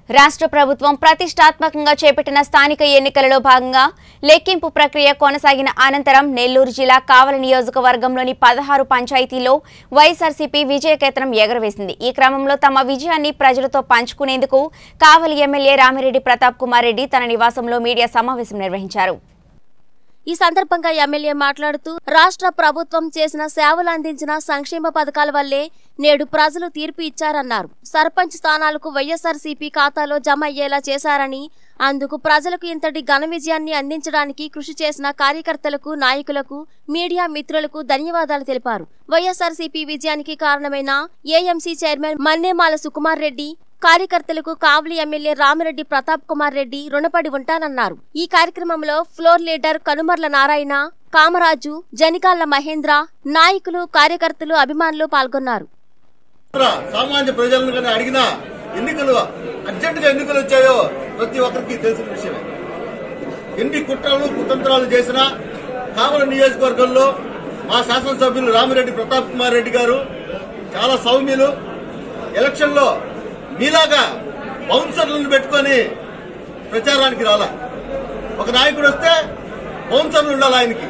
రాష్ట్ర ప్రభుత్వం ప్రతిష్టాత్మకంగా చేపట్టిన స్థానిక ఎన్నికలలో భాగంగా లెక్కింపు ప్రక్రియ కొనసాగిన అనంతరం నెల్లూరు జిల్లా కావలి నియోజకవర్గంలోని పదహారు పంచాయతీల్లో వైఎస్ఆర్సీపీ విజయకేతనం ఎగరవేసింది ఈ క్రమంలో తమ విజయాన్ని ప్రజలతో పంచుకునేందుకు కావలి ఎమ్మెల్యే రామిరెడ్డి ప్రతాప్ కుమార్ రెడ్డి తన నివాసంలో మీడియా సమావేశం నిర్వహించారు ఈ సందర్భంగా ఎమ్మెల్యే మాట్లాడుతూ రాష్ట్ర ప్రభుత్వం చేసిన సేవలు అందించిన సంక్షేమ పథకాల వల్లే నేడు ప్రజలు తీర్పు ఇచ్చారన్నారు సర్పంచ్ స్థానాలకు వైఎస్ఆర్సీపీ ఖాతాలో జమ అయ్యేలా చేశారని అందుకు ప్రజలకు ఇంతటి ఘన విజయాన్ని అందించడానికి కృషి చేసిన కార్యకర్తలకు నాయకులకు మీడియా మిత్రులకు ధన్యవాదాలు తెలిపారు వైఎస్ఆర్సీపీ విజయానికి కారణమైన ఏఎంసీ చైర్మన్ మన్నేమాల సుకుమార్ రెడ్డి కార్యకర్తలకు కావలి ఎమ్మెల్యే రామిరెడ్డి ప్రతాప్ కుమార్ రెడ్డి రుణపడి ఉంటానన్నారు ఈ కార్యక్రమంలో ఫ్లోర్ లీడర్ కనుమర్ల నారాయణ కామరాజు జనికాళ్ల మహేంద్ర నాయకులు కార్యకర్తలు అభిమానులు పాల్గొన్నారు ఇతర సామాన్య ప్రజలను కానీ అడిగినా ఎన్నికలు అర్జెంటుగా ఎన్నికలు వచ్చాయో ప్రతి ఒక్కరికి తెలిసిన విషయమే ఎన్ని కుట్రలు కుతంత్రాలు చేసినా కావలి నియోజకవర్గంలో మా శాసనసభ్యులు రామిరెడ్డి ప్రతాప్ కుమార్ రెడ్డి గారు చాలా సౌమ్యులు ఎలక్షన్ లో మీలాగా బౌన్సర్లను పెట్టుకొని ప్రచారానికి రాలా ఒక నాయకుడు వస్తే బౌన్సర్లు ఉండాలి ఆయనకి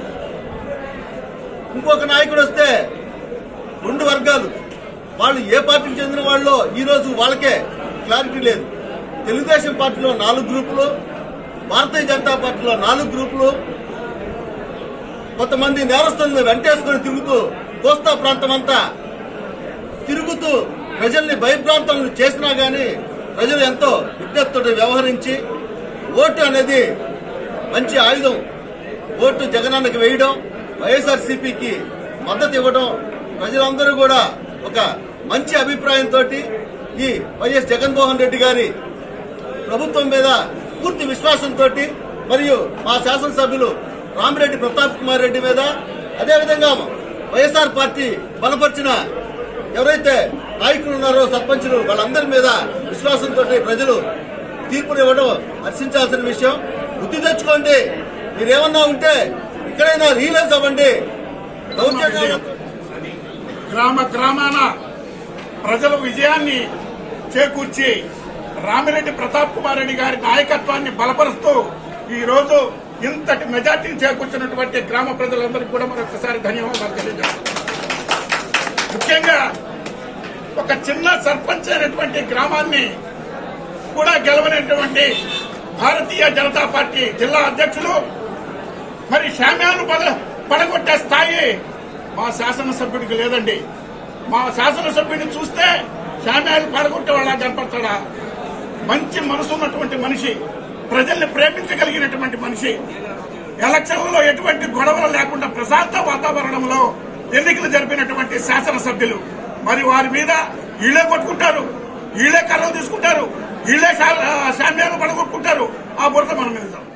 ఇంకొక నాయకుడు వస్తే రెండు వర్గాలు వాళ్ళు ఏ పార్టీకి చెందిన వాళ్ళో ఈ రోజు వాళ్ళకే క్లారిటీ లేదు తెలుగుదేశం పార్టీలో నాలుగు గ్రూపులు భారతీయ జనతా పార్టీలో నాలుగు గ్రూపులు కొంతమంది నేరస్తులను వెంటేసుకొని తిరుగుతూ కోస్తా ప్రాంతం అంతా తిరుగుతూ ప్రజల్ని భయభ్రాంతులను చేసినా గాని ప్రజలు ఎంతో విజ్ఞప్తితో వ్యవహరించి ఓటు అనేది మంచి ఆయుధం ఓటు జగనన్నకి వేయడం వైఎస్ఆర్సీపీకి మద్దతు ఇవ్వడం ప్రజలందరూ కూడా ఒక మంచి అభిప్రాయంతో ఈ వైఎస్ జగన్మోహన్ రెడ్డి గారి ప్రభుత్వం మీద పూర్తి విశ్వాసంతో మరియు మా శాసనసభ్యులు రామిరెడ్డి ప్రతాప్ కుమార్ రెడ్డి మీద అదేవిధంగా వైఎస్ఆర్ పార్టీ బలపరిచిన ఎవరైతే నాయకులు ఉన్నారో సర్పంచులు వాళ్ళందరి మీద విశ్వాసంతో ప్రజలు తీర్పునివ్వడం హర్షించాల్సిన విషయం బుద్ధి తెచ్చుకోండి మీరేమన్నా ఉంటే ఇక్కడైనా రియలైజ్ అవ్వండి దౌర్జన్యాలు గ్రామ గ్రామాన ప్రజల విజయాన్ని చేకూర్చి రామిరెడ్డి ప్రతాప్ కుమార్ రెడ్డి గారి నాయకత్వాన్ని బలపరుస్తూ ఈ రోజు ఇంతటి మెజార్టీని చేకూర్చినటువంటి గ్రామ ప్రజలందరికీ కూడా మరొకసారి ధన్యవాదాలు తెలియజేస్తాం ముఖ్యంగా ఒక చిన్న సర్పంచ్ అయినటువంటి గ్రామాన్ని కూడా గెలవనటువంటి భారతీయ జనతా పార్టీ జిల్లా అధ్యక్షులు మరి శామ్యాలు పద పడగొట్టే స్థాయి మా శాసనసభ్యుడికి లేదండి మా శాసనసభ్యుడిని చూస్తే శామ్యాలు పడగొట్టే వాళ్ళ కనపడతాడా మంచి మనసు ఉన్నటువంటి మనిషి ప్రజల్ని ప్రేమించగలిగినటువంటి మనిషి ఎలక్షన్లలో ఎటువంటి గొడవలు లేకుండా ప్రశాంత వాతావరణంలో ఎన్నికలు జరిపినటువంటి శాసనసభ్యులు మరి వారి మీద వీళ్ళే కొట్టుకుంటారు వీళ్ళే కర్రలు తీసుకుంటారు వీళ్ళే శామ్యాలు పడగొట్టుకుంటారు ఆ బురద మనం వెళ్తాం